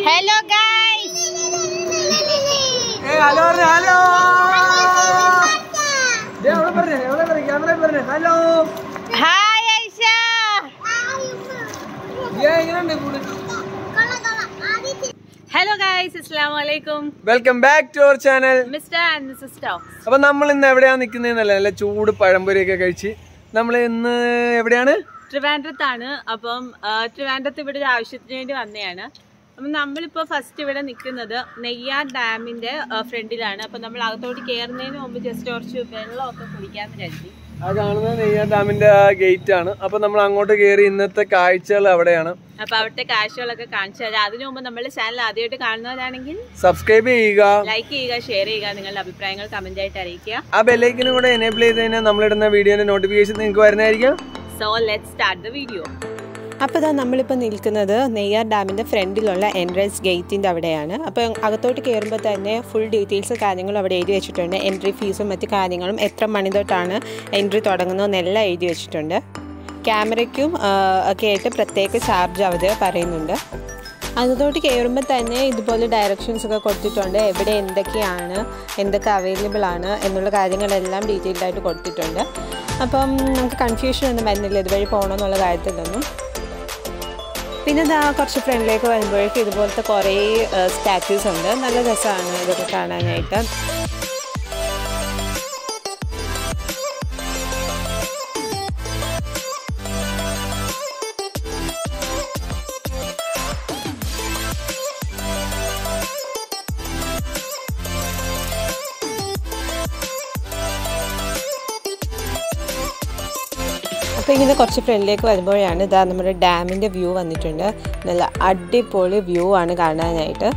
Hello guys hello hello എവിടെ പറഞ്ഞേ എവിടെ പറഞ്ഞേ ക്യാമറ പറഞ്ഞേ ഹലോ ഹായ് ഐഷ എങ്ങനെയുണ്ട് ഹലോ ഗൈസ് അസ്സലാമു അലൈക്കും welcome back to our channel mister and missus talks അപ്പൊ നമ്മൾ ഇന്ന് എവിടെയാ നിൽക്കുന്നതെന്നല്ല നല്ല ചൂട് പഴംപൊരിയൊക്കെ കഴിച്ച് നമ്മൾ ഇന്ന് എവിടെയാണ് ട്രിവാൻഡ്രത്താണ് അപ്പം ആ, ട്രിവാൻഡ്രത്ത് ഇവിടെ ഒരു ആവശ്യത്തിന് വേണ്ടി വന്നതാണ് അപ്പം നമ്മളിപ്പോൾ ഫസ്റ്റ് ഇവിടെ നിൽക്കുന്നത് നെയ്യാർ ഡാമിന്റെ ഫ്രണ്ടിലാണ് അപ്പം നമ്മൾ അകത്തോട്ട് കയറുന്നതിന് മുമ്പ് ജസ്റ്റ് കുറച്ച് വെള്ളമൊക്കെ കുടിക്കാമെന്ന് കരുതി ആ കാണുന്നത് നെയ്യാർ ഡാമിന്റെ ആ ഗേറ്റ് ആണ് അപ്പൊ നമ്മൾ അങ്ങോട്ട് കയറി ഇന്നത്തെ കാഴ്ചകൾ അവിടെയാണ് അപ്പൊ അവിടുത്തെ കാഴ്ചകളൊക്കെ കാണിച്ചു തരാം അതിനു മുമ്പ് നമ്മുടെ ചാനൽ ആദ്യമായിട്ട് കാണുന്നവരാണെങ്കിൽ സബ്സ്ക്രൈബ് ചെയ്യുക ലൈക്ക് ചെയ്യുക ഷെയർ ചെയ്യുക നിങ്ങളുടെ അഭിപ്രായങ്ങൾ കമന്റ് ആയിട്ട് അറിയിക്കുക ആ ബെല്ലൈക്കിനും കൂടെ എനേബിൾ ചെയ്ത് കഴിഞ്ഞാൽ നമ്മളിടുന്ന വീഡിയോന്റെ നോട്ടിഫിക്കേഷൻ നിങ്ങൾക്ക് വരുന്നതായിരിക്കും so let start the video അപ്പോൾ ഇതാ നമ്മളിപ്പോൾ നിൽക്കുന്നത് നെയ്യാർ ഡാമിൻ്റെ ഫ്രണ്ടിലുള്ള എൻട്രൻസ് ഗേറ്റിൻ്റെ അവിടെയാണ് അപ്പോൾ അകത്തോട്ട് കയറുമ്പോൾ തന്നെ ഫുൾ ഡീറ്റെയിൽസ് കാര്യങ്ങളും അവിടെ എഴുതി വെച്ചിട്ടുണ്ട് എൻട്രി ഫീസും മറ്റു കാര്യങ്ങളും എത്ര മണി തൊട്ടാണ് എൻട്രി തുടങ്ങുന്നതെന്നെല്ലാം എഴുതി വെച്ചിട്ടുണ്ട് ക്യാമറയ്ക്കും ആ, ഒക്കെ ആയിട്ട് പ്രത്യേക ചാർജ് അവർ പറയുന്നുണ്ട് അതിലോട്ട് കയറുമ്പോൾ തന്നെ ഇതുപോലെ ഡയറക്ഷൻസ് ഒക്കെ കൊടുത്തിട്ടുണ്ട് എവിടെ എന്തൊക്കെയാണ് എന്തൊക്കെ അവൈലബിൾ ആണ് എന്നുള്ള കാര്യങ്ങളെല്ലാം ഡീറ്റെയിൽഡ് ആയിട്ട് കൊടുത്തിട്ടുണ്ട് അപ്പം നമുക്ക് കൺഫ്യൂഷൻ ഒന്നും വരുന്നില്ല ഇതുവഴി പോകണമെന്നുള്ള കാര്യത്തിലൊന്നും പിന്നെ ഇതാ കുറച്ച് ഫ്രണ്ടിലേക്ക് വരുമ്പോഴേക്കും ഇതുപോലത്തെ കുറേ സ്റ്റാച്യൂസ് ഉണ്ട് നല്ല രസമാണ് ഇതൊക്കെ കാണാനായിട്ട് അപ്പോൾ ഇങ്ങനെ കുറച്ച് ഫ്രണ്ടിലേക്ക് വരുമ്പോഴാണ് ഇതാ നമ്മുടെ ഡാമിൻ്റെ വ്യൂ വന്നിട്ടുണ്ട് നല്ല അടിപൊളി വ്യൂ ആണ് കാണാനായിട്ട്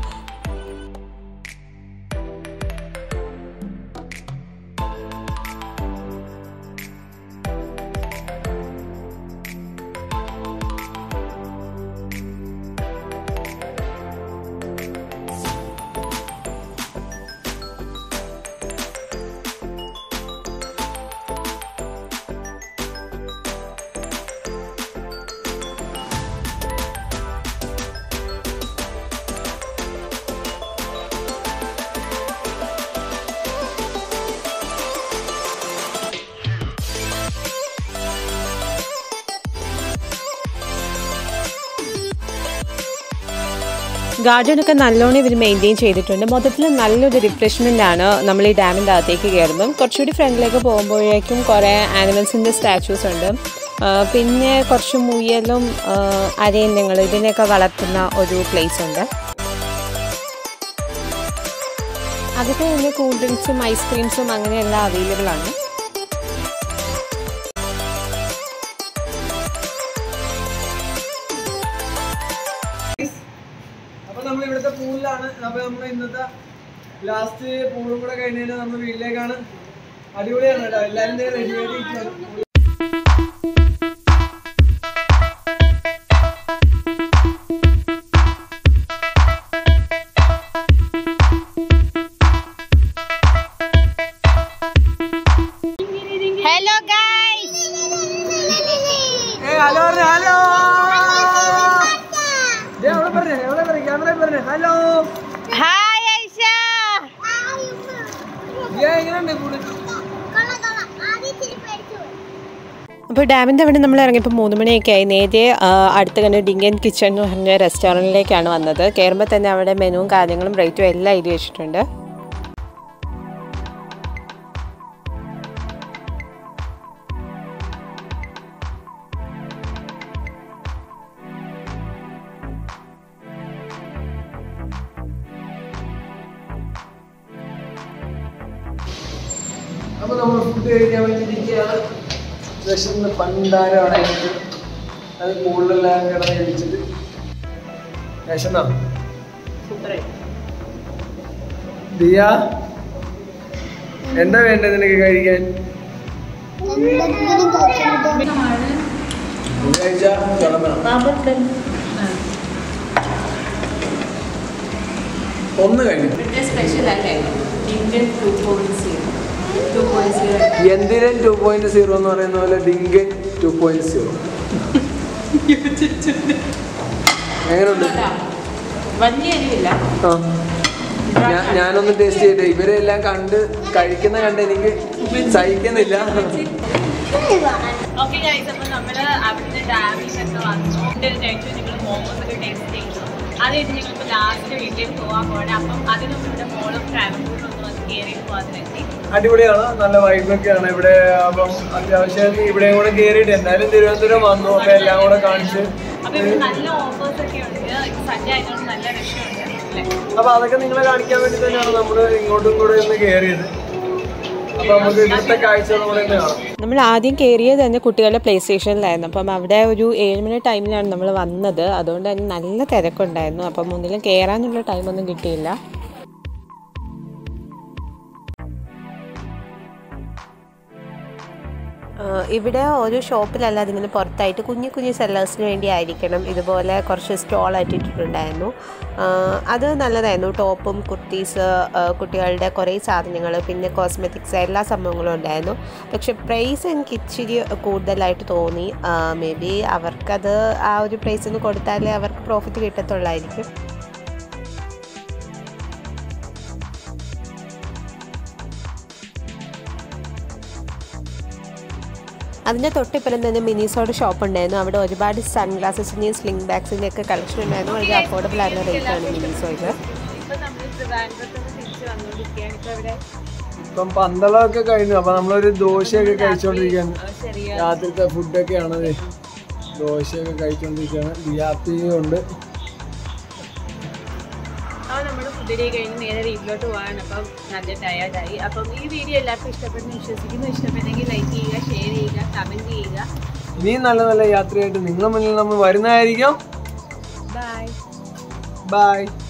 ഗാർഡനൊക്കെ നല്ലോണം ഇവർ മെയിൻറ്റെയിൻ ചെയ്തിട്ടുണ്ട് മൊത്തത്തിൽ നല്ലൊരു റിഫ്രഷ്മെൻ്റ് ആണ് നമ്മൾ ഈ ഡാമിൻ്റെ അകത്തേക്ക് കയറുമ്പം കുറച്ചുകൂടി ഫ്രണ്ടിലേക്ക് പോകുമ്പോഴേക്കും കുറേ ആനിമൽസിൻ്റെ സ്റ്റാച്യൂസ് ഉണ്ട് ആ, പിന്നെ കുറച്ച് മുയലും ആ, അരയന്യങ്ങൾ ഇതിനെയൊക്കെ വളർത്തുന്ന ഒരു പ്ലേസ് ഉണ്ട് അതൊക്കെ തന്നെ കൂൾ ഡ്രിങ്ക്സും ഐസ്ക്രീംസും അങ്ങനെയെല്ലാം അവൈലബിൾ ആണ് അപ്പൊ നമ്മൾ ഇവിടുത്തെ പൂളിലാണ് അപ്പൊ നമ്മൾ ഇന്നത്തെ ലാസ്റ്റ് പൂളും കൂടെ കഴിഞ്ഞ് കഴിഞ്ഞാൽ നമ്മൾ വീട്ടിലേക്കാണ് അടിപൊളിയാണ് കേട്ടോ എല്ലാവരും റെഡി ആയിട്ട് ഹലോ ഗൈസ് ഹലോ ഹലോ എവിടെ പറഞ്ഞേ എവിടെ പറഞ്ഞേ ക്യാമറ പറഞ്ഞേ ഹലോ ഹായ് ഐഷ എങ്ങനെയുണ്ട് പൂള് അപ്പോൾ ഡാമിൻ്റെ അവിടെ നമ്മൾ ഇറങ്ങിയപ്പോൾ മൂന്ന് മണിയൊക്കെ ആയി നേരെ ആ, അടുത്ത് കണ്ട് ഡിങ്കൻ കിച്ചൺ എന്ന് പറഞ്ഞ റെസ്റ്റോറൻറ്റിലേക്കാണ് വന്നത് കയറുമ്പോൾ തന്നെ അവിടെ മെനുവും കാര്യങ്ങളും റേറ്റും എല്ലാം എഴുതി വെച്ചിട്ടുണ്ട് അപ്പൊ നമ്മൾ ഫുഡ് കഴിക്കാൻ വേണ്ടിയിരിക്കുകയാണ് വിശന്ന് പണ്ടാരമാണ് എനിക്ക് അത് കൂടുതലെല്ലാം കിടന്ന് കഴിച്ചിട്ട് വിശന്നാ ദിയ എന്താ വേണ്ടത് നിനക്ക് കഴിക്കാൻ ഇത് കഴിച്ചാ ചുളം വേണം. ഒന്ന് കഴിഞ്ഞു സ്പെഷ്യൽ അല്ലേ Indian two point zero two point zero Enthiran two point zero എന്ന് പറയുന്ന പോലെ ഡിങ്കൻ ടു പോയിന്റ് സീറോ എങ്ങനെയുണ്ട് വലിയ എരിവില്ല ആ. ഞാ- ഞാനൊന്ന് ടേസ്റ്റ് ചെയ്തിട്ട് ഇവരെല്ലാം കണ്ട് കഴിക്കുന്ന കണ്ട് എനിക്ക് സഹിക്കുന്നില്ല ഓക്കെ ഗൈസ് അപ്പോൾ നമ്മൾ അവിടുന്ന് ഡാമിലൊക്കെ വന്നു ഫുഡ് കഴിച്ചു നിങ്ങൾ മോമോസ് ഒക്കെ ടേസ്റ്റ് ചെയ്തു അത് കഴിഞ്ഞ് നിങ്ങൾക്ക് ലാസ്റ്റ് വീട്ടിലേക്ക് പോകാൻ പോകണം അപ്പം അതിന് മുമ്പ് ഇവിടെ മോളും ട്രാവൽപൂരിൽ ഒന്ന് വന്ന് കയറിയിട്ട് പോകാതിനെത്തി അടിപൊളിയാണ് നല്ല വൈബൊക്കെയാണ് ഇവിടെ അപ്പം അത്യാവശ്യം ഇവിടെയും കൂടെ കയറിയിട്ട് എന്തായാലും തിരുവനന്തപുരം വന്നു അപ്പൊ എല്ലാം കൂടെ കാണിച്ച് അപ്പോൾ ഇവിടെ നല്ല ഓഫേഴ്സ് ഒക്കെ ഉണ്ട് സൺഡേ ആയതുകൊണ്ട് നല്ല രക്ഷമുണ്ട് അല്ലേ അപ്പൊ അതൊക്കെ നിങ്ങളെ കാണിക്കാൻ വേണ്ടി തന്നെയാണ് നമ്മൾ ഇങ്ങോട്ടും കൂടെ ഒന്ന് കയറിയത് അപ്പൊ നമുക്ക് ഇവിടുത്തെ കാഴ്ചകളും കൂടെ ഒന്ന് കാണാം നമ്മൾ ആദ്യം കയറിയത് തന്നെ കുട്ടികളുടെ പ്ലേ സ്റ്റേഷനിലായിരുന്നു അപ്പം അവിടെ ഒരു ഏഴ് മണി ടൈമിലാണ് നമ്മൾ വന്നത് അതുകൊണ്ട് തന്നെ നല്ല തിരക്കുണ്ടായിരുന്നു അപ്പം മുന്നിലും കയറാനുള്ള ടൈമൊന്നും കിട്ടിയില്ല ആഹ് ഇവിടെ ഒരു ഷോപ്പിലല്ല അതിങ്ങനെ പുറത്തായിട്ട് കുഞ്ഞു കുഞ്ഞു സെല്ലേഴ്സിന് വേണ്ടി ആയിരിക്കണം ഇതുപോലെ കുറച്ച് സ്റ്റോൾ ഇട്ടിട്ടുണ്ടായിരുന്നു ആഹ് അത് നല്ലതായിരുന്നു ടോപ്പും കുർത്തീസ് ആഹ് കുട്ടികളുടെ കുറേ സാധനങ്ങൾ പിന്നെ കോസ്മെറ്റിക്സ് എല്ലാ സംഭവങ്ങളും ഉണ്ടായിരുന്നു പക്ഷെ പ്രൈസ് എനിക്ക് ഇച്ചിരി കൂടുതലായിട്ട് തോന്നി മേ ബി അവർക്കത് ആ ഒരു പ്രൈസിന് കൊടുത്താലേ അവർക്ക് പ്രോഫിറ്റ് കിട്ടത്തുള്ളായിരിക്കും അതിൻ്റെ തൊട്ടിപ്പുറം തന്നെ മിനിസോയുടെ ഷോപ്പ് ഉണ്ടായിരുന്നു അവിടെ ഒരുപാട് സൺഗ്ലാസസിൻ്റെയും സ്ലിംഗ് ബാഗ്സിൻ്റെയും ഒക്കെ കളക്ഷൻ ഉണ്ടായിരുന്നു വളരെ അഫോർഡബിൾ ആയിരുന്ന റേറ്റ് ആണ് മിനിസോയിൽ ഇപ്പം നമ്മൾ ട്രിവാൻഡ്രത്ത് നിന്ന് തിരിച്ച് വന്നുകൊണ്ടിരിക്കുകയാണ് ഇപ്പോൾ ഇവിടെ ഇപ്പം പന്തളമൊക്കെ കഴിഞ്ഞു അപ്പൊ നമ്മളൊരു ദോശയൊക്കെ കഴിച്ചോണ്ടിരിക്കുകയാണ് ആ, ചെറിയ രാത്രിത്തെ ഫുഡൊക്കെയാണ് ദോശയൊക്കെ കഴിച്ചോണ്ടിരിക്കുകയാണ് ബിയാപ്പിയും ഉണ്ട് അപ്പോൾ നമ്മൾ ഫുഡിനെ കഴിഞ്ഞ് നേരെ വീട്ടിലോട്ട് പോകാണ് അപ്പം നല്ല ടയേർഡായി അപ്പം ഈ വീഡിയോ എല്ലാവർക്കും ഇഷ്ടപ്പെടുന്നു വിശ്വസിക്കുന്നു ഇഷ്ടപ്പെട്ടെങ്കിൽ ലൈക്ക് ചെയ്യുക ഷെയർ ചെയ്യുക കമൻറ്റ് ചെയ്യുക ഇനിയും നല്ല നല്ല യാത്രയായിട്ട് നിങ്ങളുടെ മുന്നിൽ നമ്മൾ വരുന്നതായിരിക്കും ബൈ ബൈ